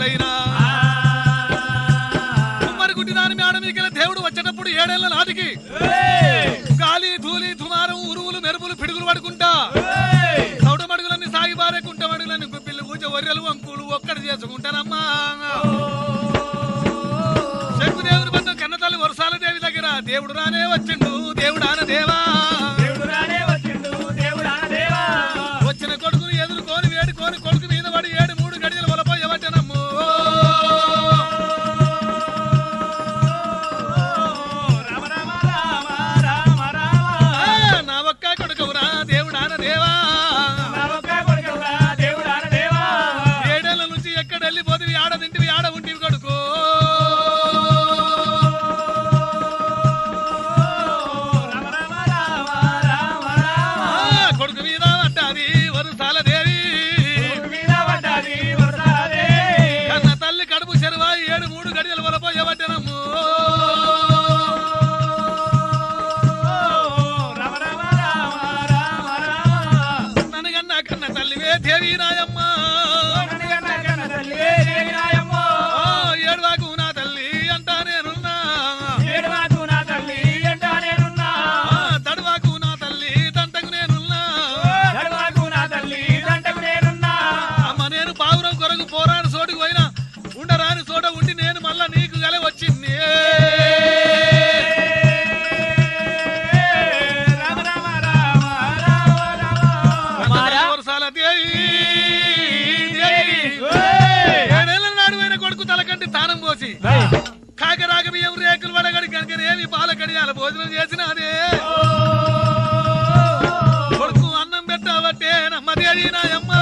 దేవుడైనా కుమ్మరి గుడ్డి దాని మేడ మీకెళ్ళ దేవుడు వచ్చేటప్పుడు ఏడేళ్ల నాటికి గాలి ధూళి దుమారం ఉరువులు మెరుపులు పిడుగులు పడుకుంటా చౌట మడుగులన్నీ సాగి బారే కుంట మడుగులన్నీ గుప్పిళ్ళు కూర్చో వర్రెలు అంకులు ఒక్కటి చేసుకుంటానమ్మా శంకు దేవుని బంధం కన్న తల్లి వరసాల దేవి దగ్గర దేవుడు రానే వచ్చిండు దేవుడు ఆన దేవా వచ్చిన కొడుకుని ఎదుర్కొని వేడుకొని కొడుకు మీద పడి ఏడు మూడు గడియలు వలపోయవట్టనమ్ము నా ఒక్క కొడుకురా దేవుడాన దేవా ఏడేళ్ల నుంచి ఎక్కడ వెళ్ళిపోతివి ఆడ తింటివి ఆడ ఉంటివి కొడుకు ఆ, కొడుకు మీద పడ్డాది వరుసాల దేవి కన్న తల్లి కడుపు చెరువా ఏడు మూడు గడియలు వలపోయవట్టనమ్ము ననగన్న కన్న తల్లివే దేవి నాయమ్మ ఓ, ఏడువాకు నా తల్లి అంటా నేనున్నా ఆ, తడువాకు నా తల్లి తంటకు నేనున్నా అమ్మ నేను పావురం కొరకు పోరాని చోటుకు పోయినా ఉండరాని చోట ఉండి నేను మళ్ళా నీకు గల వచ్చింది వరసాల దేవి, దేవి. ఏడేళ్ల నాడు అయిన కొడుకు తలకంటి తానం పోసి కాకరాక బియ్యం రేకులు వడగడి కనుక ఏమి పాల కడియాల భోజనం చేసినాదే కొడుకు అన్నం పెట్టావట్టే నమ్మదేవి నాయమ్మ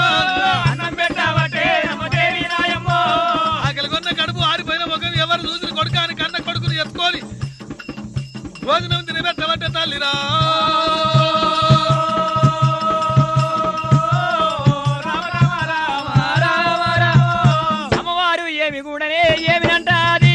ఆకలి కొన్న కడుపు ఆరిపోయిన ముఖం ఎవరు చూసిన కొడుకాని కన్న కొడుకుని ఎత్తుకొని భోజనం తినబెట్టబట్టే తల్లిరా అమ్మవారు ఏమి కూడానే ఏమి అంటాది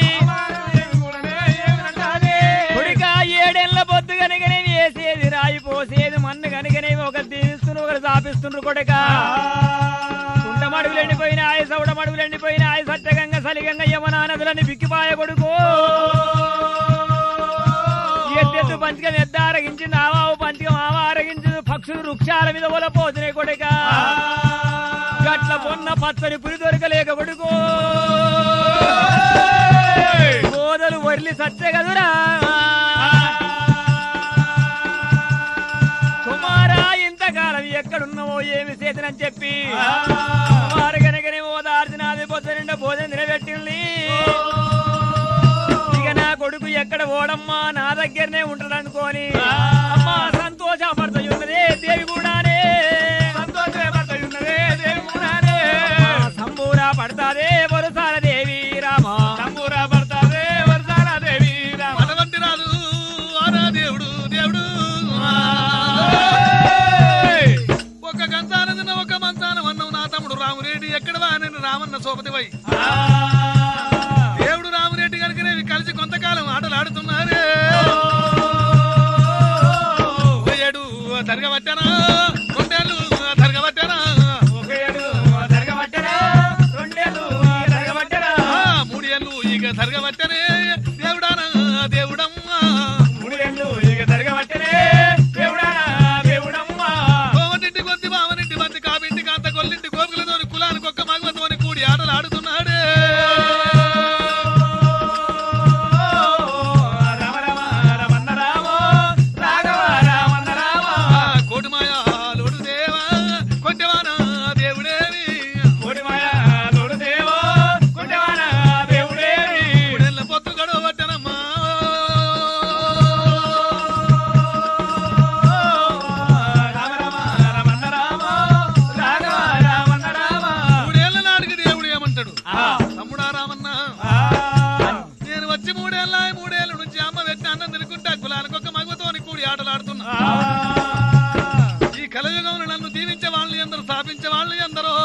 కొడుక ఏడేళ్ల పొద్దు కనుకనే వేసేది రాయి పోసేది మన్ను కనుకనే ఒకరు తీస్తున్నారు ఒకరు చాపిస్తున్నారు కొడుక కుంట మడుగులు ఎండిపోయినాయి సౌడ మడుగులు ఎండిపోయినాయి సత్యగంగ సలిగంగ యమునా నదులని బిక్కిపాయ కొడుకు ఎత్తెత్తు పంచకం ఎద్ద ఆరగించింది ఆవావు పంచకం ఆవ ఆరగించింది పక్షులు వృక్షాల మీద ఒలపోతున్నాయి కొడుక గట్ల పొన్న పచ్చని పులి దొరకలేక కొడుకు గోదలు వరిలి సచ్చే కదురా కుమారా ఇంతకాలం ఎక్కడున్నావో ఏమి చేతనని చెప్పి కుమారు గనగనే ఓదార్చినాది పొద్దు నిండా భోజనం తినబెట్టింది ఇక నా కొడుకు ఎక్కడ ఓడమ్మా నా దగ్గరనే ఉంటాడు అనుకోని అమ్మా సంతోషపడుతున్నదే దేవి కూడానే సంబూరా పడతాదే వరుసాల దేవి రామా మనవంటి రాదు ఆరా దేవుడు దేవుడు ఒక గంతానదిన ఒక మంచానం అన్నావు నా తమ్ముడు రామురెడ్డి ఎక్కడ నేను రామన్న సోపతివై దేవుడు రామురెడ్డి కనుక కలిసి కొంతకాలం ఆటలు ఆడుతున్నారే ఏడు జరగబట్టానా రెండేళ్ళు జరగబట్టానా ఆ, మూడేళ్ళు ఇక జరగబట్టనే దేవుడానా దేవుడమ్మా కోమటింటి కొద్ది బావనింటి మంది కాబింటి కాంత కొల్లింటి గోపులతోని కులానికి ఒక్క మగవతోని కూడి ఆటలు ఆడుతున్నాడే ఆ, కోటి మాయా లోడు దేవా కొంటెవానా దేవుడేవి మూడేళ్ళ పొత్తు గడవట్టనమ్మా మూడేళ్ల నాటికి దేవుడు ఏమంటాడు తమ్ముడా రామన్న నేను వచ్చి మూడేళ్ళ మూడేళ్ల నుంచి అమ్మ వెట్టి అన్నం తినుకుంటా కులానికి ఒక్క మగవతోని కూడి ఆటలు ఆడుతున్నా ఈ కలయుగంలో నన్ను దీవించే వాళ్ళు ఎందరో స్థాపించే వాళ్ళు ఎందరో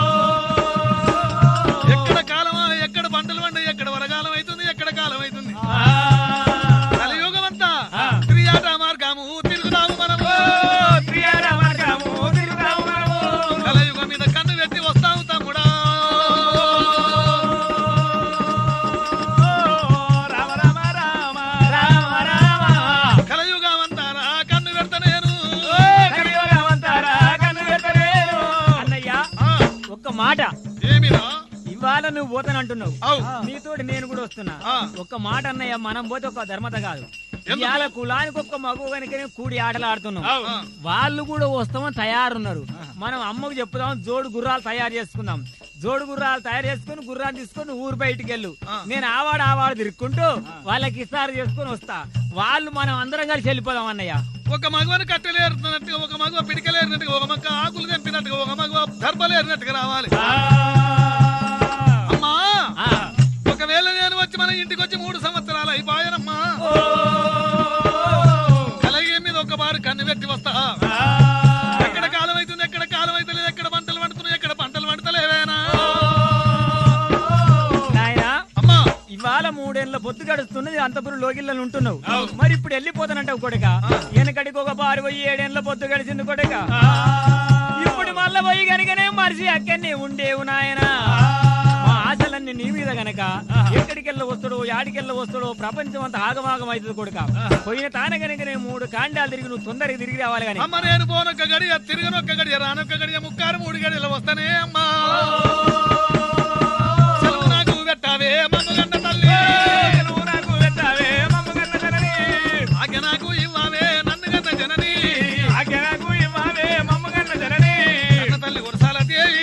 ఎక్కడ కాలమా ఎక్కడ పంటలు పండ ఎక్కడ వరగాలం అవుతుంది ఎక్కడ కాలం అవుతుంది కలియుగం అంతా క్రియాట మార్గము తిరుగుదాము మనము కలియుగం మీద కన్ను పెట్టి వస్తాము తమ్ముడా మాట ఏమిరా ఇవాళ నువ్వు పోతానంటున్నావు అవు నీతోటి నేను కూడా వస్తున్నా ఆ. ఒక్క మాట అన్నయ్య మనం పోతే ఒక ధర్మత కాదు ఎందుకు? ఇవాళ కులానికి ఒక్క మగువ కనుకనే కూడి ఆటలు ఆడుతున్నాం ఆ. వాళ్ళు కూడా వస్తామని తయారున్నారు మనం అమ్మకు చెప్పుదాం జోడు గుర్రాలు తయారు చేసుకుందాం జోడు గుర్రాలు తయారు చేసుకుని గుర్రాలు తీసుకొని ఊరు బయటికి వెళ్ళు ఆ. నేను ఆవాడు ఆవాడు తిరుక్కుంటూ వాళ్ళకి ఇస్తారు చేసుకొని వస్తా వాళ్ళు మనం అందరం కలిసి వెళ్ళిపోదాం అన్నయ్య ఒక మగవని కట్టెలేరుతున్నట్టుగా ఒక మగవ పిడికలేరినట్టుగా ఒక మగ్గ ఆకులు తెంపినట్టుగా ఒక మగవ దర్భలేరినట్టుగా రావాలి అమ్మా ఆ. ఒకవేళ నేను వచ్చి మన ఇంటికి వచ్చి మూడు సంవత్సరాలు అయిపోయానమ్మా కలగే మీద ఒక బారు కన్ను పెట్టి వస్తా ఎక్కడ కాలం అవుతుంది ఎక్కడ కాలం అవుతలేదు ఎక్కడ పంటలు పండుతున్నాయి ఎక్కడ పంటలు పండుతలేవేనా నాయనా అమ్మా ఇవాళ మూడేళ్ల పొద్దు గడుస్తున్నది అంతపురం లోగిళ్ళని ఉంటున్నావు అవును. మరి ఇప్పుడు వెళ్ళిపోతానంటావు కొడక వెనకడికి ఒక బారు పోయి ఏడేళ్ల పొద్దు గడిచింది కొడక ఇప్పుడు మళ్ళా పోయి గనుకనే మరిసి అక్కడనే ఉండేవు నాయనా మా ఆశలన్నీ నీ మీద గనక ఎక్కడికెళ్ళ వస్తాడో యాడికెళ్ళ వస్తాడో ప్రపంచం అంతా ఆగమాగం అవుతుంది కొడుక పోయిన తాన గనుకనే మూడు కాండాలు తిరిగి నువ్వు తొందరగా తిరిగి రావాలి గాని అమ్మ నేను పోనొక్క గడియ తిరగనొక్క గడియ రానొక్క గడియ ముక్కారు మూడు గడియలు వస్తానే అమ్మా సెలవు నాకు పెట్టావే మమ్మగంట తల్లి ఆజ్ఞ నాకు ఇవ్వావే నన్ను కన్న జనని కన్న తల్లి వరసాల దేవి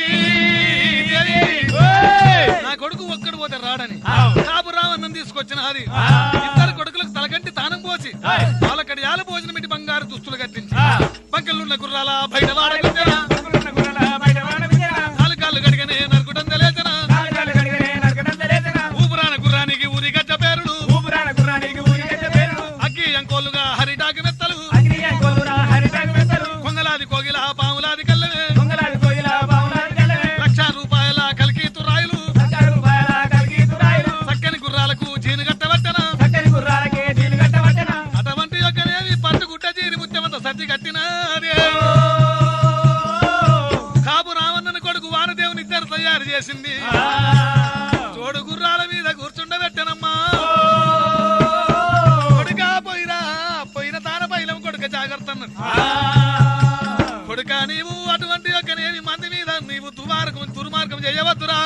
నా కొడుకు ఒక్కడు పోతే రాడని కాపు రావన్నం తీసుకొచ్చిన అది ఇద్దరు కొడుకులకు తలకంటి తానం పోసి వాళ్ళకడి యాల భోజనం ఇటు బంగారు దుస్తులు కట్టించి పక్కలున్న గుర్రాల బయట వాడకొచ్చిన కాలు కాళ్ళు గడిగనే నరుకుటం తెలియచన ఊపురాన గుర్రానికి ఊరి గజ్జ పేరుడు అగ్గి అంకోలుగా హరిటాకి మెత్తలు కొంగలాది కోగిల పాములాది కల్లవే లక్ష రూపాయల కలికి తురాయిలు చక్కని గుర్రాలకు జీను కట్టబట్టన అటువంటి యొక్కనేవి పట్టు గుట్ట జీరి ముత్యమంత సజ్జి కట్టినది కాపు రావణ్ణని కొడుకు వానదేవుని ఇద్దరు తయారు చేసింది జోడు గుర్రాల మీద కూర్చుండబెట్టనమ్మా కొడుకా పోయిరా పోయిన తాన పైలం కొడుక జాగ్రత్త అన్నది కొడుక నీవు అటువంటి యొక్కనేవి మంది మీద నీవు దుమార్గం దుర్మార్గం చేయవద్దురా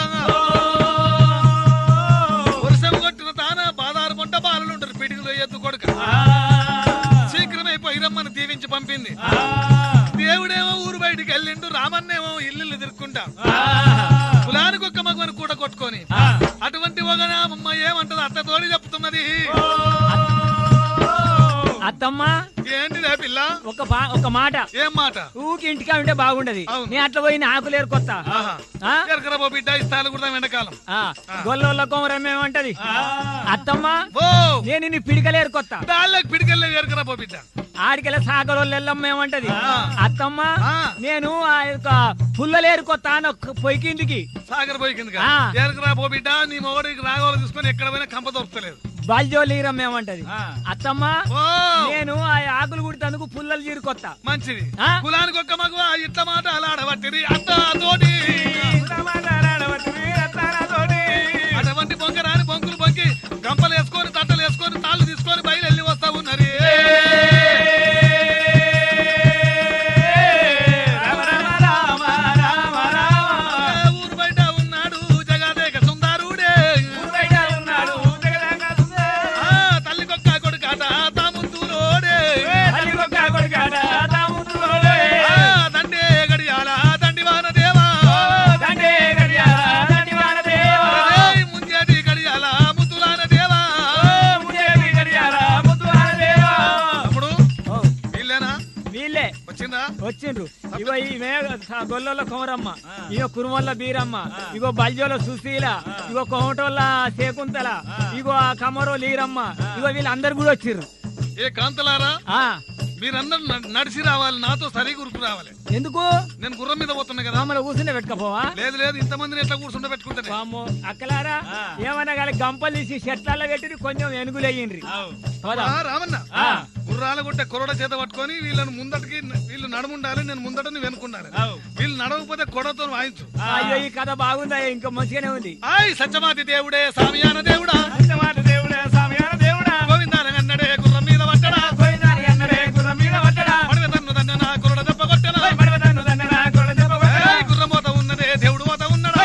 వర్షం కొట్టిన తాన బాదారు పంట బాలుంటారు పిడికిలో ఎత్తు కొడుక శీఘ్రమే పోయిరమ్మని దీవించి పంపింది దేవుడేమో ఊరు బయటికి వెళ్ళిండు రామన్నేమో ఇల్లు తిరుక్కుంటా కులానికి ఒక్క మగవని కూడా కొట్టుకొని అటువంటి ఒకనామమ్మ ఏమంటది అత్త తోడి చెప్తున్నది అత్తమ్మ ఏంటిదే పిల్ల ఒక బా- ఒక మాట ఏం మాట ఊకి ఇంటికా ఉంటే బాగుండదు అవును. నేను అట్లా పోయి ఆకులేరు కొత్త ఆహా. ఆ? ఎరకరాబో బిడ్డ ఇస్తాను కూడా ఎండాకాలం ఆ, గొల్లోళ్ళ కోమరం ఏమంటది అత్తమ్మ ఓ నేను నీ పిడికలేరు కొత్త దాళ్ళకి పిడికెళ్ళే ఎరకరాబో బిడ్డ ఆడికెళ్ళ సాగరోళ్ళు ఎల్లమ్మ ఏమంటది అత్తమ్మ ఆ. నేను ఆ యొక్క పుల్లలేరు కొత్త అని ఒక పొయ్యి కిందికి సాగర్ పోయి కిందగా ఆ. ఎరకరాబో బిడ్డ నీ మొగడికి రాగోలు తీసుకొని ఎక్కడ పోయినా కంప దొరుకుతలేదు బల్జోలీరం ఏమంటది అత్తమ్మ ఓ నేను ఆ ఆకులు కుడితందుకు పుల్లలు చీరు కొత్త మంచిది ఆ? కులానికి ఒక్క మగవ ఇట్ల మాట అలా ఆడబట్టిరి అత్త తోటి అటువంటి బొంక రాని బొంకులు బొంకి గంపలు వేసుకొని తట్టలు వేసుకొని తాళ్ళు తీసుకొని బయలు వెళ్ళి వస్తా ఉన్నారు ఊరు బయట ఉన్నాడు జగదేక సుందరుడే ఆ, తల్లికొక్క కొడుకాట తాముంతులోడే ఆ, దండే గడియాల దండివాన దేవా అరే, ముంజేటి గడియాల ముద్దులాన దేవా అప్పుడు వీళ్ళేనా వీళ్ళే వచ్చిందా వచ్చిండ్రు ఇగో ఈమె గొల్లోల కోమరమ్మ ఇగో కురుమల్ల బీరమ్మ ఇగో బల్జోల సుశీల ఇగో కోమటోళ్ళ శేకుంతల ఇగో ఆ కమరో లీరమ్మ ఇగో వీళ్ళందరు కూడా వచ్చిర్రు ఏ కాంతలారా ఆ మీరందరూ న- నడిచి రావాలి నాతో సరి గురుకు రావాలి ఎందుకు నేను గుర్రం మీద పోతున్నా కదా మామూలు కూర్చుంటే పెట్టుకపోవా లేదు లేదు ఇంతమందిని ఎట్లా కూర్చుంటే పెట్టుకుంటానే వామ్మో, అక్కలారా ఏమన్నా కానీ గంపలు తీసి షెట్లలో పెట్టి కొంచెం ఎనుగులయ్యిండ్రి పోదాం. ఆ, రామన్న ఆ. గుర్రాల గుట్ట కొరడ చేత పట్టుకొని వీళ్ళని ముందటికి వీళ్ళు నడుముండాలి నేను ముందట నువ్వు వెనుకుండాలి వీళ్ళు నడవకపోతే కొడతో వాయించు అయ్యో ఈ కథ బాగుందా ఇంకా మంచిగానే ఉంది ఆయ్ సత్యమాతి దేవుడే సామియాన దేవుడా గోవిందానగన్నడే గుర్రం మీద పట్టడా పడవ తన్ను తన్న నా కొరడ దెబ్బ కొట్టనా ఏయ్, గుర్రం పోత ఉన్నదే దేవుడు పోత ఉన్నడా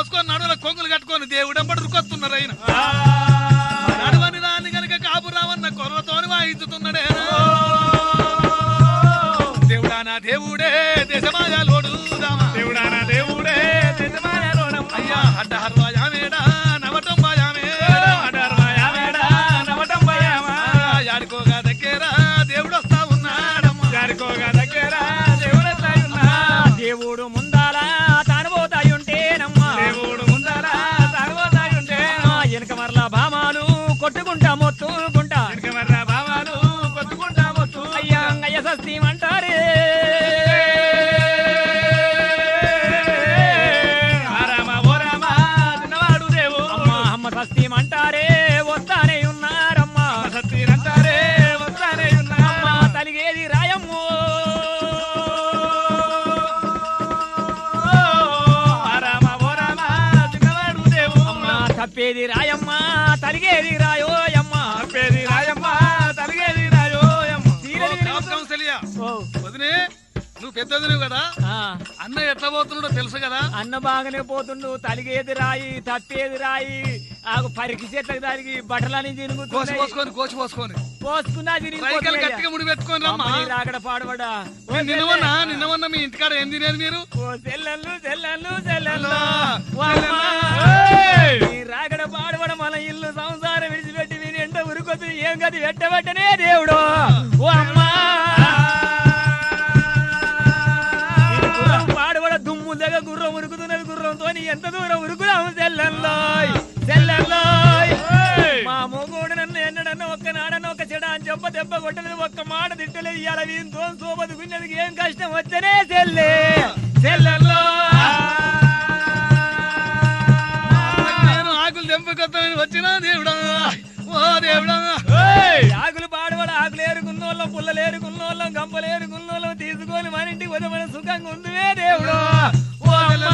పోసుకొని నడువుల కొంగులు కట్టుకొని దేవుడెంబడి రుకొస్తున్నారు ఆయన నడవని దాన్ని కనుక కాపురామన్న కొర్రతోని వాయించుతున్నాడే దేవుడా నా దేవుడే దేశమాయాలోడు రామ దేవుడానా దేవుడే దేశమాయలోనమ్మ. అయ్యా అడ్డ హర్వాయామేడా నవటంబాయామేడా అడర్వయామేడా నవటంబయమా. యాడుకోగా దగ్గర దేవుడు వస్తా ఉన్నాడమ్మా గారికోగా దగ్గర దేవుడెట్లయున్నా. దేవుడు ముందాల తాను పోతాయుంటేనమ్మా దేవుడు ముందర సాగబోతాయుంటేను. వెనక మరలా భామాలు కొట్టుకుంటా మొత్తుకుంటా వెనకమర్ర భావాలు కొట్టుకుంటా వస్తూ అయ్యా అంగయ్య సస్తీమంటారే ఆ రామ ఓ రామ చిన్నవాడు దేవు అమ్మ అమ్మ సస్తీమంటారే వస్తానే ఉన్నారమ్మా సత్తిరంటారే వస్తానే ఉన్నా అమ్మ తలిగేది రాయమ్మో ఆ రామ ఓ రామ చిన్నవాడు దేవు అమ్మ తప్పేది రాయమ్మ తలిగేది రాయోయమ్మ తప్పేది రాయమ్మ తలిగేది రాయోయమ్మ తీరని జ్ఞాపకం తెలియ ఓ, వదినే నువ్వు పెద్దదివి కదా ఆ, అన్న ఎట్లా పోతున్నాడో తెలుసు కదా అన్న బాగానే పోతుండు తలిగేది రాయి తప్పేది రాయి ఆకు పరికి చెట్లకు దానికి బట్టలని కోసి తిరుగుతున్నాయి పోసుకొని కోసి పోసుకొని పోసుకున్నా రైకలు గట్టిగా ముడి పెట్టుకొని రమ్మా తిరిగి రాకడ పాడబడా మీరు నిన్నవన్నా నిన్నవన్నా మీ ఇంటికాడ ఏం తినేది మీరు ఓ చెల్లెళ్ళు చెల్లెళ్ళు చెల్లెళ్ళు అల్లా, ఓ అమ్మా. ఏయ్! ఈ రాకడ పాడబడ మన ఇల్లు సంసారం విడిచిపెట్టి వీని ఎంట ఉరుకొద్దు ఏం గది పెట్టబట్టనే దేవుడు ఓ అమ్మా ఈ గుర్రం పాడబడ దుమ్ము దగ్గ గుర్రం ఉరుకుతున్నది గుర్రంతో ఎంత దూరం ఉరుకుదాము చెల్లెల్లోయ్ చెల్లెల్లోయ్ మా మొగోడు నన్ను ఎన్నడన్న ఒక్క నాడన్న ఒక్క చెడ అని చెప్ప దెబ్బ కొట్టలేదు ఒక్క మాట తిట్టలేదు ఇవాళ వీంతో సోబదు గున్నదికి ఏం కష్టం వచ్చనే చెల్లె చెల్లెల్లో నేను ఆకులు తెంపుకొద్దామని వచ్చినా దేవుడా ఓ దేవుడా ఆకులు పాడబడ ఆకులు ఏరుకున్నోళ్ళం పుల్లలు ఏరుకున్నోళ్ళం గంపలు ఏరుకున్నోళ్ళం తీసుకొని మన ఇంటికి పోతే మన సుఖంగా ఉందివే దేవుడు ఓ అమ్మా.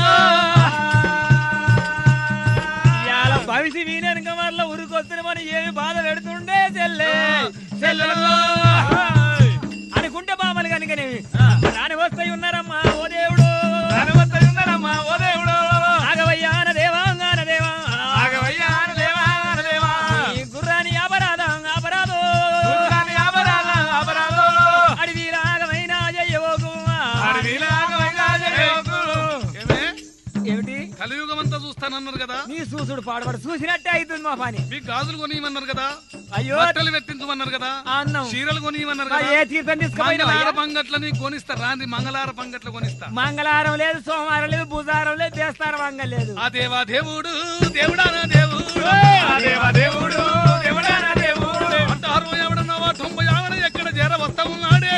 ఇవాళ భవిష్య వీనక వల్ల ఉరికొస్తున్న మన ఏమి బాధ పెడుతుండే చెల్లె చెల్లెల్లో అనుకుంటే బామలు కనుకనే నాని వస్తాయి ఉన్నారమ్మా ఓ దేవుడు ధనవంతులున్నారమ్మా, ఓ దేవుడు నాగవయ్యాన దేవాంగాన దేవా ఆగవయ్యా దేవా దేవా ఈ గుర్రాని అపరాధం అపరాధం దుర్గాని అపరాధ అపరాధో అడవి రాగమైన జయ్యవోగు అడవిలాగవైనా జయకు. ఏమే ఏమిటి కలియుగం అంతా చూస్తానన్నారు కదా నీ సూసుడు పాడబడు చూసినట్టే అవుతుంది మా పని మీకు గాజులు కొనియమన్నారు కదా అయ్యో బట్టలు పెట్టించమన్నారు కదా ఆ అన్నం చీరలు కొనియమన్నారు ఆ కదా ఏ తీర్థం తీసుకుపోయినా మంగళార పంగట్లని కొనిస్తా రాంది మంగళార పంగట్లు కొనిస్తా మంగళవారం లేదు సోమవారం లేదు బుధవారం లేదు దేస్తారం వంగ లేదు ఆ దేవా దేవుడు దేవుడా నా దేవుడు ఆ దేవా దేవుడు దేవుడా నా దేవుడు అంటారు ఎవడన్నా తొంభై ఆవిడ ఎక్కడ చేర వస్తా ఉన్నాడే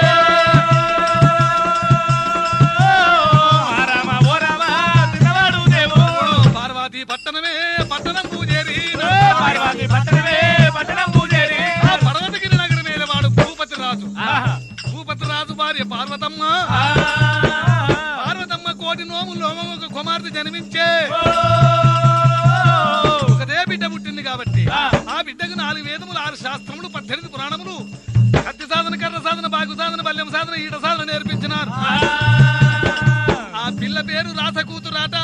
ఆ రామ ఓ రామ చిన్నవాడు దేవుడు పార్వతి పట్టణమే పట్టణం పూజేరి పార్వతి పట్టణమే పట్టణం పూజేరి ఆ పర్వతగిరి నగరం వాడు భూపతి రాజు ఆహా. భూపతి రాజు భార్య పార్వతమ్మ ఆ. పార్వతమ్మ కోటి నోములు ఒక కుమార్తె జన్మించే ఓ. ఒకదే బిడ్డ పుట్టింది కాబట్టి ఆ. ఆ బిడ్డకు నాలుగు వేదములు ఆరు శాస్త్రములు పద్దెనిమిది పురాణములు కత్తి సాధన కర్ర సాధన బాగు సాధన బల్యం సాధన ఈట సాధన నేర్పించినారు ఆ. ఆ పిల్ల పేరు రాస కూతురాట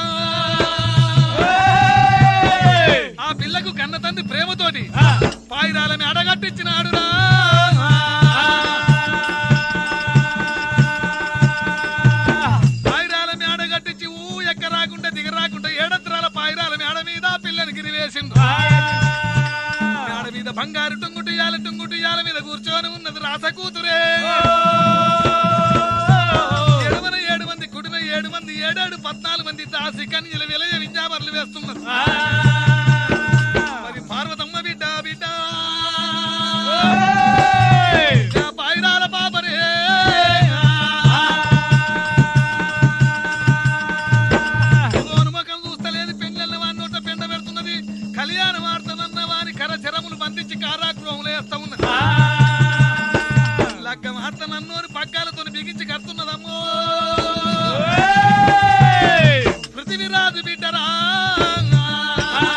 ఏయ్. ఆ పిల్లకు కన్న తండ్రి ప్రేమతోటి ఆ. పాయిరాలని అడగట్టించినాడురా పాయిరాల మేడ కట్టించి ఊ ఎక్క రాకుండా దిగ రాకుండా ఏడంతరాల పాయిరాల మేడ మీద ఆ పిల్లని గిరివేసిండు మేడ మీద బంగారు టుంగుటు యాల టుంగుటు యాల మీద కూర్చొని ఉన్నది రాస కూతురే ఎడమన ఏడు మంది కుడిన ఏడు మంది ఏడేడు పద్నాలుగు మంది దాసి కన్యలు విలయ వింజామర్లు వేస్తున్నారు మరి పార్వతమ్మ బిడ్డ బిడ్డ నా పాయిరాల పాపరే మగోని ముఖం చూస్తలేదు పెళ్ళెళ్ళ వాడి నోట పెండ పెడుతున్నది కళ్యాణం ఆడుతున్న వారి కరచరములు బంధించి కారాగృహంలో వేస్తా ఉన్నది లగ్గం ఆడత నన్నోని పగ్గాలతో బిగించి కడుతున్నదమ్మో పృథివీరాజు బిడ్డరా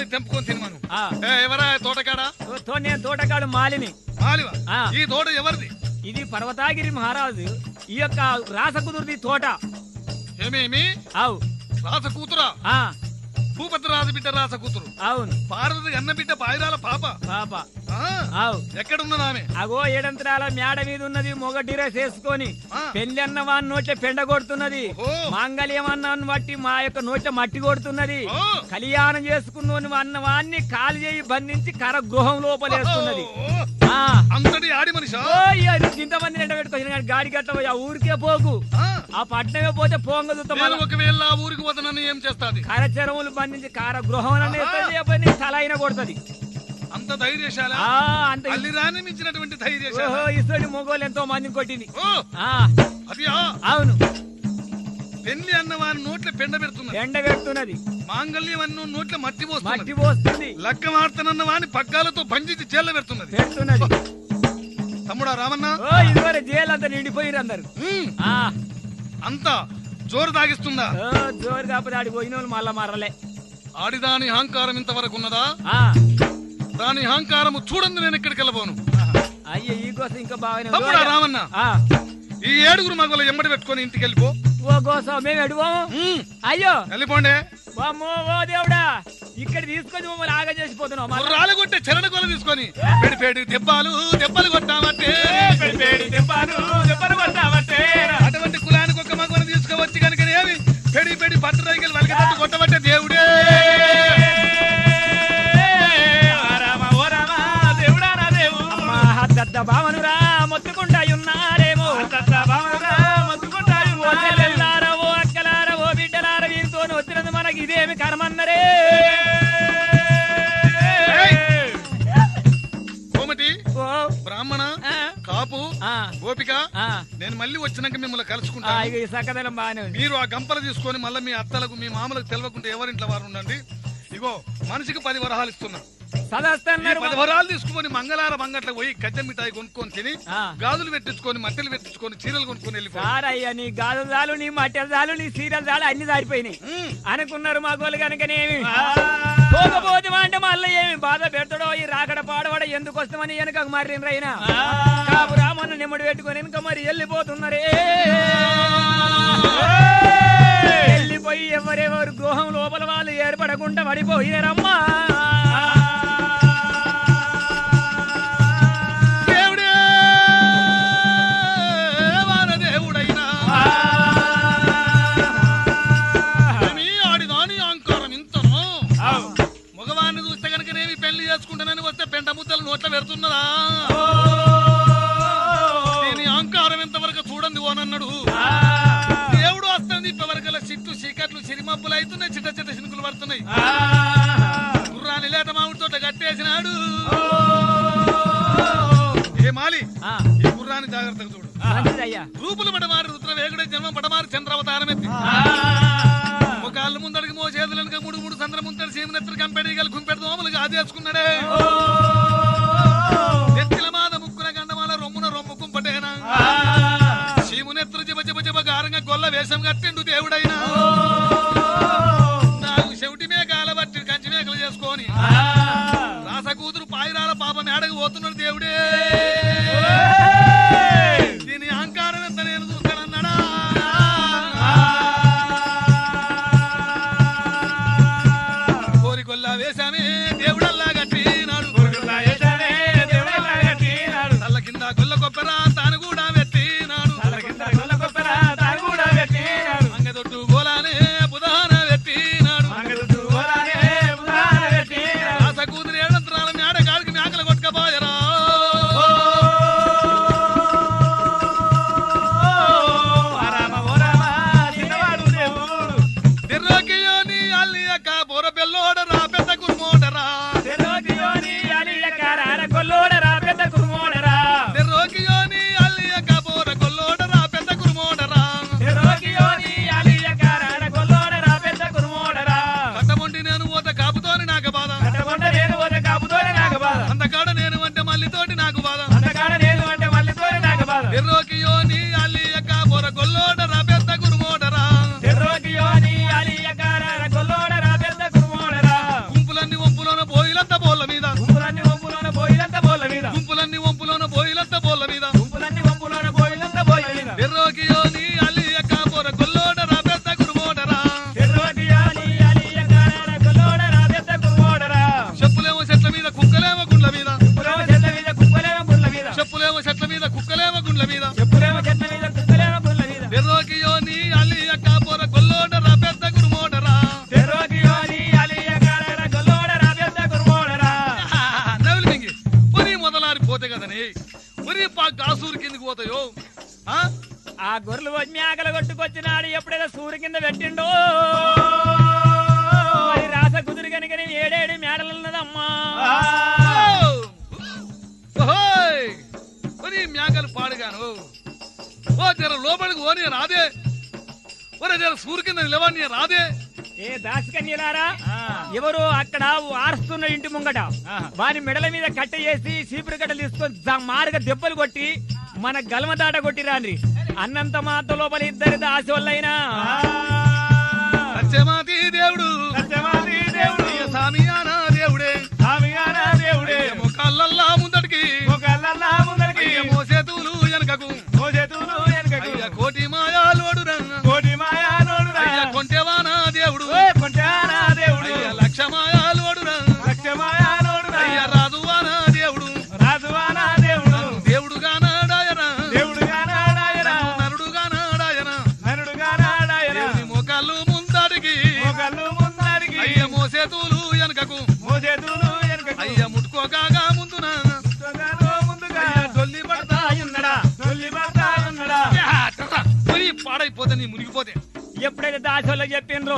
తెచ్చి తెంపుకొని తినమను ఆ. ఏ, ఎవరా తోటకాడా తో- తో నేను తోటకాడు మాలిని మాలివా ఆ. ఈ తోట ఎవరిది ఇది పర్వతాగిరి మహారాజు ఈ యొక్క రాసకుదురుది తోట ఏమేమి అవు రాస కూతురా ఆ భూపతిరాజు బిడ్డ రాస కూతురు అవును పార్వతి అన్న బిడ్డ పాయిరాల పాప పాప ఆ, అవు ఎక్కడున్నది ఆమె అగో ఏడంతరాల మేడ మీద ఉన్నది మొగ డ్రెస్ వేసుకొని ఆ. పెళ్లి అన్న వాని నోట్ల పెండ కొడుతున్నది ఓ. మాంగళ్యం అన్నాన్ని బట్టి మా యొక్క నోట్ల మట్టి కొడుతున్నది ఓ. కళ్యాణం చేసుకున్నోని అన్న వాన్ని కాలు చేయి బంధించి కర గృహం లోపలేస్తున్నది ఓ, ఆ అంతటి ఆడి మనిషా ఓ, ఇక అది ఇంతమంది నిండ పెట్టుకొచ్చిన కానీ గాడి గట్ట పోయి ఆ ఊరికే పోకు ఆ, ఆ పట్టణమే పోతే పోంగ చూస్తాం నేను ఒకవేళ ఆ ఊరికి పోతానని ఏం చేస్తాది కరచరములు బంధించి కార గృహం తల అయినా కొడుతుంది అంత ధైర్యశాల ఆ అంత అల్లి రాని మించినటువంటి ధైర్యశాల ఓహో ఇసోడి మొగోళ్ళు ఎంతో మందిని కొట్టింది ఓ ఆ అది ఆ అవును పెళ్లి అన్న వారి నోట్ల పెండ పెడుతున్నది ఎండ పెడుతున్నది మాంగళ్యం అన్న నోట్ల మట్టి మట్టి పోస్తున్నది పోస్తుంది లక్క మాడుతున్న వాని పగ్గాలతో బంధించి జైల్లో పెడుతున్నది పెడుతున్నది తమ్ముడా రామన్న ఓ ఇదివరకు జైలు అంతా నిండిపోయిరు అందరు ఉమ్, ఆ అంతా జోరు తాగిస్తుందా ఓ జోరు కాకపోతే ఆడి పోయిన వాళ్ళు మళ్ళా మరలే ఆడిదాని అహంకారం ఇంతవరకు ఉన్నదా ఆ దాని అహంకారము చూడండి నేను ఇక్కడికి వెళ్ళబోను అయ్యో ఈ కోసం ఇంకా బాగానే ఉంది. తమ్ముడా రామన్న ఆ ఈ ఏడుగురు మగల ఎమ్మడి పెట్టుకొని ఇంటికి వెళ్ళిపో ఓ కోసం మేము ఎడువాము ఉమ్, అయ్యో వెళ్ళిపోండే వామ్మో ఓ దేవుడా ఇక్కడ తీసుకొని మమ్మల్ని ఆగ చేసిపోతున్నావు మళ్ళా రాళ్ళు కొట్టే చరణ కొల తీసుకొని పెడి పెడి దెబ్బలు దెబ్బలు కొట్టామంటే పెడి దెబ్బలు దెబ్బలు కొట్టావట్టే అటువంటి కులానికి ఒక మగవను తీసుకువచ్చి కనుక ఏమి పెడి పెడి పట్టు రైకలు వలికి కొట్టబట్టే దేవుడే రామ ఓ రామ దేవుడా నా దేవు అమ్మా దద్ద భావనురా మొత్తుకుంటా ఉన్నారేమో అంత బావరా మొత్తుకుంటాయి ఓ చెల్లెల్లారా, ఓ అక్కలారా, ఓ బిడ్డలారా, వీరితో వచ్చినది మనకి ఇదేమి కర్మన్నరే కోమటి ఓ, బ్రాహ్మణ ఆ, కాపు ఆ, గోపిక ఆ, నేను మళ్ళీ వచ్చినాక మిమ్మల్ని ఆ, కలుసుకుంటాను ఇక ఈ సకదనం బాగానే ఉంది మీరు ఆ గంపలు తీసుకొని మళ్ళీ మీ అత్తలకు మీ మామలకు తెలియకుండా ఎవరింట్లో వారు ఉండండి ఇగో మనిషికి పది వరహాలు ఇస్తున్నా ఈ సదస్తన్నారు పది వరహాలు తీసుకొని మంగళార మంగట్లకు పోయి గజ్జ మిఠాయి కొనుక్కొని తిని ఆ. గాజులు పెట్టించుకొని మట్టెలు పెట్టించుకొని చీరలు కొనుక్కొని వెళ్ళిపో సార్ అయ్యా నీ గాజులు చాలు నీ మట్టెలు చాలు నీ సీరియల్ చాలు అన్ని సారిపోయినాయి ఉమ్. అనుకున్నారు మా గోలు కనుకనేమి పోకపోతే అంటే మళ్ళీ ఏమి బాధ పెడతాడో ఈ రాకడ పాడవాడ ఎందుకు వస్తామని వెనక మరి రైనా కాపు రామన్న నిమ్మడి పెట్టుకొని వెనక మరి వెళ్ళిపోతున్నారే వెళ్ళిపోయి ఎవరెవరు గృహం లోపల వాళ్ళు ఏర్పడకుండా పడిపోయారమ్మా దేవుడే వానదేవుడైనా ఏమీ ఆడిదాని అహంకారం ఇంతను మగవాడిని చూస్తే కనుకనేమి పెళ్లి చేసుకుంటానని వస్తే పెంట ముద్దలు నోట్ల పెడుతున్నదా దీని అహంకారం ఎంతవరకు చూడండి ఓనన్నాడు దేవుడు వస్తుంది ఇప్పటివరకల్లా చిట్టు చీకట్లు సిరిమప్పులు అవుతున్నాయి చిట్ట చిట్ట చినుకులు పడుతున్నాయి గుర్రాన్ని లేత మామిడి తోట కట్టేసినాడు ఏ మాలి ఆ, ఈ గుర్రాన్ని జాగ్రత్తగా చూడు మంచిదయ్యా రూపులు పడమారి రుద్ర వేగుడే జన్మ పడమారి చంద్రావతారం ఎత్తి ముఖాళ్ళు ముందడికి మో చేతులనుక మూడు మూడు సంద్ర ముంతడి సీమనెత్తులు కంపెడీగలు కుంపెడు దోమలుగా ఆదేసుకున్నాడే ఎత్తిల మాద ముక్కున గండమాల రొమ్మున రొమ్ము కుంపటేనా సీమునెత్తులు జిబ జిబ జిబ గారంగా గొల్ల వేషం కట్టిండు దేవుడైనా నాకు చెవిటి మేఘాల బట్టి కంచి మేకలు చేసుకొని రాస కూతురు పాయిరాల పాప మేడకు పోతున్నాడు దేవుడే దీని అహంకారం ఎంత నేను చూస్తానన్నాడా కోరికొల్లా వేశామే దేవుడల్లా కట్టినాడు తల్ల కింద గొల్ల కొబ్బర తాను కూడా పెట్టినాడు అంగదొడ్డు గోలానే బుధాన పెట్టినాడు రాస కూతురు ఏడంతరాల మేడ కాడికి మేకలు కొట్టుకపోయరా బోళ్ళ మీద గుంపులన్నీ వంపులోన పోయినంత బోళ్ళ మీద గుంపులన్నీ వంపులోన బోయిలంత బోళ్ళ మీద గుంపులన్నీ వంపులోన పోయినంత బోళ్ళ మీద ఎర్రోకియో నీ అల్లి ఎక్క పోర గొల్లోడరా పెద్ద గురుమోడరా ఎర్రోటియాలి అలియ కారాల గొల్లోడరా పెద్ద గురుమోడరా. చెప్పులేమో చెట్ల మీద కుక్కలేమో గుండ్ల మీద చెప్పులేమో చెట్ల మీద కుక్కలేమో గుళ్ళ మీద చెప్పులేమో చెట్ల మీద కుక్కలేమో గుండ్ల మీద చెప్పులేమో చెట్ల మీద కుక్కలేమో గుళ్ళ మీద ఎర్రోకియో నీ అల్లి ఎక్క పోర గొల్లోడరా పెద్ద గురుమోడరా ఎర్రోటియాలి అలియ కారాల గొల్లోడరా పెద్ద గురుమోడరా. నవిలి మింగి ఉరి మొదలారి పోతే కదని ఉరి పా కాసూరు కిందికి పోతాయో ఆ? ఆ గొర్రెలు మేకలు కొట్టుకొచ్చినాడు ఎప్పుడైతే సూర్యు కింద పెట్టిండో మరి రాస కుదురు కనుక ఏడేడు మేడలున్నదమ్మా ఓహోయ్! ఒరి మేకలు పాడుగాను ఓ జర లోపలికి ఓని రాదే ఒరే జర సూరు కింద నిలవని రాదే ఏ దాసికన్యలారా ఎవరు అక్కడ ఆరుస్తున్న ఇంటి ముంగట వారి మెడల మీద కట్ట చేసి చీపురు కట్టలు తీసుకొని జా- మారుగా దెబ్బలు కొట్టి మన గలమ దాట కొట్టి రాండ్రి అన్నంత మాత లోపల ఇద్దరి దాసోళ్ళైనా సత్యమాతి దేవుడు సత్యవాది దేవుడు అయ్య సామియానా దేవుడే స్వామిగాన దేవుడే అయ్య మొక్కలల్లా ముందటికి ఒకళ్ళల్లా ముందరికి అయ్య మోసేతులు వెనకకు ఓ చేతులు వెనకకు అయ్య కోటి మాయాలోడు కోటి మాయాలోడు అయ్య కొంటెవానా దేవుడు కొంటారా దేవుడు అయ్య లక్ష మాయాలోడు లక్ష మాయాలోడు అయ్య రాజువానా దేవుడు రాజువానా దేవుడు దేవుడుగా నాడాయనా దేవుడుగా నాడాయన నరుడుగా నాడాయనా నరుడుగా నాడాయన దేవుని మోకాళ్ళు ముందడికి ఒకళ్ళు ముందరికి అయ్య మోసేతులు వెనకకు ఓ చేతులు వెనకకు అయ్య ముట్టుకోగా ముందున ముందుగాను ముందుగా అయ్య డొల్లి పడతా ఉన్నడా తొల్లి పడతా ఉన్నాడా పోయి పాడైపోతే నీ మునిగిపోతే ఎప్పుడైతే దాసోళ్ళకి చెప్పిండ్రు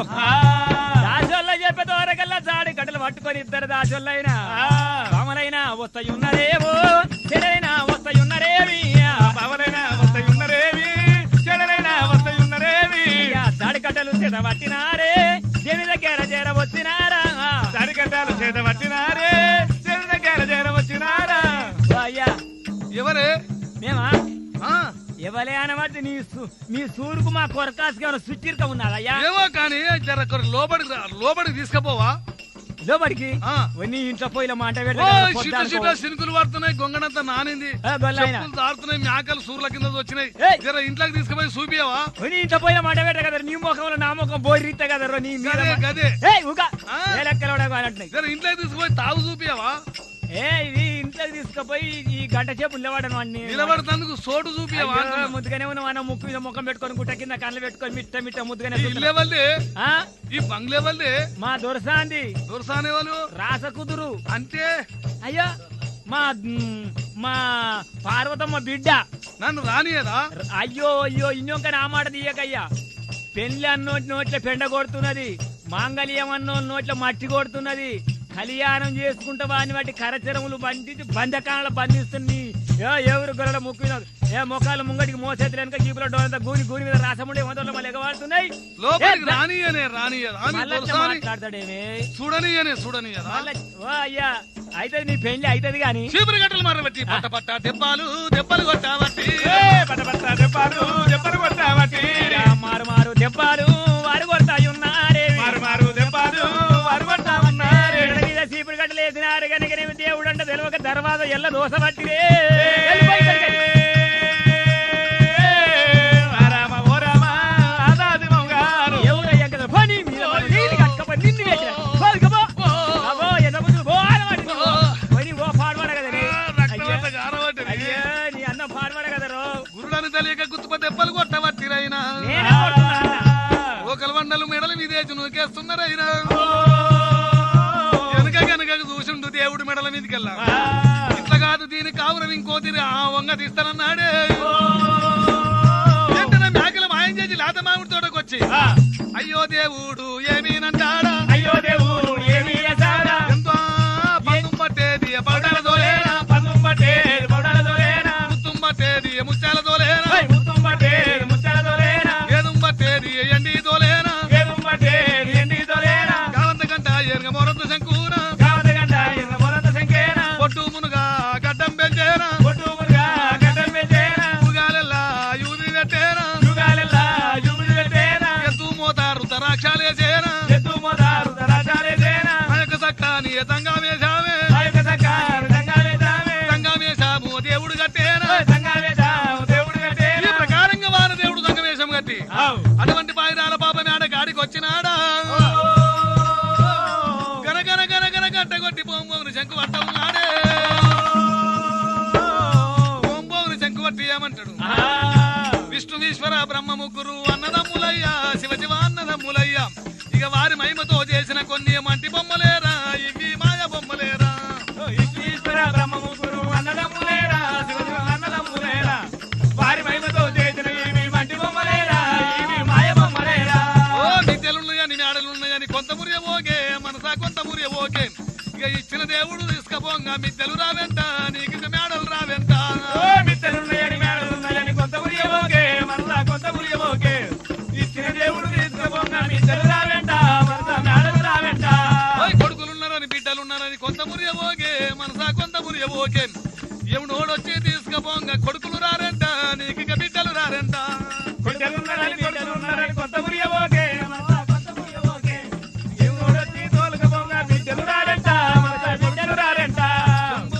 దాసోళ్ళ చెప్పే దూరకల్లా చాడి కట్టలు పట్టుకొని ఇద్దరు దాసోళ్ళైనా రామలైనా వస్తాయి ఉన్నరేమో చెడైనా వస్తాయి ఉన్నరేమి పవనైనా వస్తాయి ఉన్నరేవి చెడలైనా వస్తాయి ఉన్నరేవి చాడి కట్టలు చేత పట్టినారే దేని దగ్గర చేర వచ్చినారా సరికట్టాలు చేత పట్టినారే చెడు దగ్గర చేర వచ్చినారా ఓ అయ్యా ఎవరే మేమా ఆ ఎవలే అనబట్టి నీ సు- మీ సూరుకు మా కొరకాసుకి ఏమైనా సుచ్చిరిక ఉన్నదయ్యా ఏమో కానీ జర ఒకరు లోపలికి రా- లోపలికి తీసుకుపోవా లోపలికి ఆ. ఓ నీ ఇంట్లో పోయిన మాట ఓ పెడతా సిట్ట సిట్ట సినుకులు పడుతున్నాయి గొంగడంతా నానింది గొల్లైనా చెప్పులు దాడుతున్నాయి మేకలు సూర్ల కింద వచ్చినాయి ఏయ్. జర ఇంట్లోకి తీసుకుపోయి చూపియవా నీ ఇంట్లో పోయిన మాట పెట్ట కదా నీ ముఖంలో నా ముఖం బోరిత కదా నీ మీద గదే గదే ఏయ్ ఊక ఆ. ఏ లెక్కలో అంటున్నాయి జర ఇంట్లోకి తీసుకుపోయి తాగు చూపియవా ఏ ఇది ఇంట్లోకి తీసుకుపోయి ఈ గంట సేపు నిలబడను వాడిని నిలబడతానికి సోటు చూపియవా అయ్యో, అంటున్నా. ముద్దుగానే ఉన్న మన ముక్కు మీద ముఖం పెట్టుకొని గుట్ట కింద కళ్ళు పెట్టుకొని మిట్ట మిట్ట ముద్దుగానే ఈ ఇల్లే వాళ్ళే ఆ? ఈ బంగ్లే వాళ్ళే మా దొరసాంది దొరసానే వాళ్ళు రాస కుదురు అంటే అయ్యో మా మ్, మా పార్వతమ్మ బిడ్డ నన్ను రానియదా అయ్యో అయ్యో ఇంకొక నా మాట తీయకయ్యా పెళ్లి అన్నోటి నోట్ల పెండ కొడుతున్నది మాంగళ్యం అన్నో నోట్ల మట్టి కొడుతున్నది కళ్యాణం చేసుకుంటా వాని వాటి కరచరములు బంధించి బంధకాలను బంధిస్తుంది ఏ ఎవరు గొర్రెల ముక్కు మీద ఏ మొఖాలు ముంగటికి మోసేతులు వెనక జీపుల డోరంతా గూని గూని మీద రాసముండే మొదలు మళ్ళీ ఎగవాడుతున్నాయి లోపలికి రానియనే రానియదా ఆమె మళ్ళీ అట్లా దొరసాని మాట్లాడతాడేమి చూడనియనే చూడనియదా మళ్ళా ఓ అయ్యా అయితది నీ పెళ్లి అయితది గాని చీపురు గట్టలు మరబట్టి పట్ట పట్ట దెబ్బలు దెబ్బలు కొట్టాబట్టి ఏ పట పట దెబ్బలు దెబ్బలు కొట్టాబట్టి ఇలా మారు మారు దెబ్బలు వారు కొడతాయి ఉన్నారే మారు మారు దెబ్బలు వారు కొడతా ఉన్నారే మేడ మీద చీపురు గడ్డలు వేసినారు కనుక నేను దేవుడు అంటే తెలియక దర్వాజ ఎల్ల దోశ పట్టిరే రామ ఓ రామ ఆదాది మౌగారు ఎవరయ్యా కదా పని మీద పడి నీళ్ళు కట్టుకపోయి నిన్ను వేసిన. పో ఇక పో. అబ్బో, ఎంత ముందు పో అనమాట నువ్వు. పోయి ఓ పాడవాడ కదా నీ. అయ్యో, అయ్యో, నీ అన్న పాడవాడ కదా రో. గురుడని తెలియక గుర్తుప దెబ్బలు కొట్టబట్టిరైనా నేనే కొడుతున్నా అన్న. ఒకల వండలు మెడల మీదేసి నూకేస్తున్నారైనా వెనక కనుక చూసిండు దేవుడు మెడల మీదకెళ్ళా ఇట్లా కాదు దీని కావురం ఇంకో తీరు ఆ వంగ తీస్తానన్నాడే వెంటనే మేకల మాయం చేసి లేత మామిడి తోటకొచ్చి అయ్యో దేవుడు ఏమీనంటాడా అయ్యో దేవుడు ఏమి చేశాడా ఎంతో పందుం పట్టేది పడల దోలేనా పన్ను పట్టే పౌడాల దొరేనా ముత్తుం పట్టేది ముత్యాల దోలేనా ముత్తం పట్టే ముత్యాల దొరేనా ఏదుం పట్టేది ఎండి దోలేనా ఏం పట్టే ఎండి దొరేనా కావంత గంట ఎరగ మొరత శంకూన కావత గంట ఎన్న మొరత సంకేనా పొట్టు మునుగా గడ్డం పెంచేనా ఒట్టు మురుగా గడ్డం పెట్టేనా ఉగాలెల్లా యూది పెట్టేనా యుగాలెల్లా యుగులు పెట్టేనా ఎత్తు మోతారు తరాక్షాలేసేనా ఎత్తు మోదారు దరాచాలేసేనా ఉన్నాడే ఓంబోగుని శంకువట్టి ఏమంటాడు విష్ణువీశ్వర బ్రహ్మ ముగ్గురు అన్నదమ్ములయ్యా శివ శివ అన్నదమ్ములయ్యా ఇక వారి మహిమతో చేసిన కొన్ని మంటి బొమ్మలేరా ఇవి మాయ బొమ్మలేరా ఈశ్వర బ్రహ్మ ముగ్గురు అన్నదమ్ములేరా శివ శివ అన్నదమ్ములేరా వారి మహిమతో చేసిన ఇవి మంటి బొమ్మలేరా ఇవి మాయ బొమ్మలేరా ఓ మిద్దెలున్నాయని మేడలున్నాయని కొంత మురియ ఓకే మనసా కొంత మురియ ఓకే ఇక ఇచ్చిన దేవుడు తీసుకపోంగా మిద్దెలు రావెంట నీకు ఇక మేడలు రావెంట ఓ మిత్తలున్నాయని మేడలున్నాయని కొంత మురియబోకే మనసా కొంత మురియబోకే ఇచ్చిన దేవుడు తీసుకుపోగా మిత్తలు రావెంట మనసా మేడలు రావెంట ఓయ్ కొడుకులున్నారని బిడ్డలున్నారని కొంత మురియ ఓకే మనసా కొంత మురియ ఓకే ఎవడోడొచ్చి తీసుకపోంగా కొడుకులు రారంట నీకు ఇక బిడ్డలు రారంట బిడ్డలున్నారని కొడుకులున్నారని కొంత మురియబోకే మనసా కొంత మురియబోకే ఎవడొచ్చి తోలుకపోగా బిడ్డలు రారంట మనసా బిడ్డలు రారంట శంభో.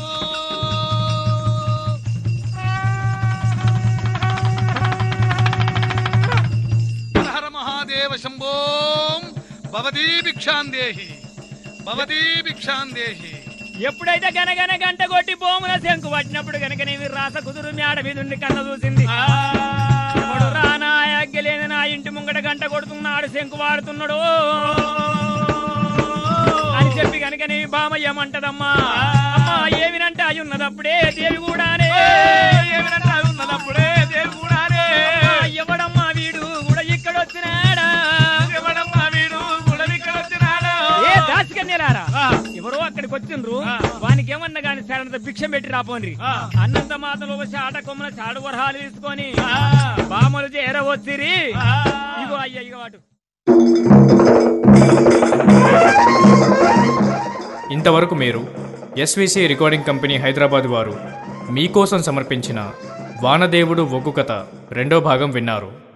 హర హర మహాదేవ శంభోం భవతీ భిక్షాందేహి భవతీ భిక్షాందేహి ఎప్పుడైతే గనగన గంట కొట్టి భూముల శంకు పట్టినప్పుడు గనక నీవి రాస కుదురు మేడ మీద ఉండి కన్న చూసింది ఎవడు రానా అగ్గలేని నా ఇంటి ముంగట గంట కొడుతున్నాడు శంకు వాడుతున్నాడు అని చెప్పి గనక నీ బామయ్యమంటదమ్మా అమ్మా ఏమినంటే అయి ఉన్నదప్పుడే దేవి కూడానే ఏమినంటే ఉన్నదప్పుడే దేవుడు కూడానే ఎవడమ్మా వీడు కూడా ఇక్కడ వచ్చినాడా ఎవడమ్మా వీడు గుడవిక్కడ వచ్చినాడు ఏ దాచికన్యలారా ఆ. ఎవరో అక్కడికి వచ్చిండ్రు ఆ. వానికి ఏమన్నా గాని సరంత భిక్షం పెట్టి రాపోన్రి ఆ. అన్నంత మాతలు ఒక చాట కొమ్మల చాడు వరహాలు తీసుకొని ఆ. బామలు చేర వచ్చిరి ఆ. ఇగో అయ్య ఇగో అటు ఇంతవరకు మీరు ఎస్విసి రికార్డింగ్ కంపెనీ హైదరాబాద్ వారు మీకోసం సమర్పించిన వానదేవుడు ఒగ్గు కథ రెండో భాగం విన్నారు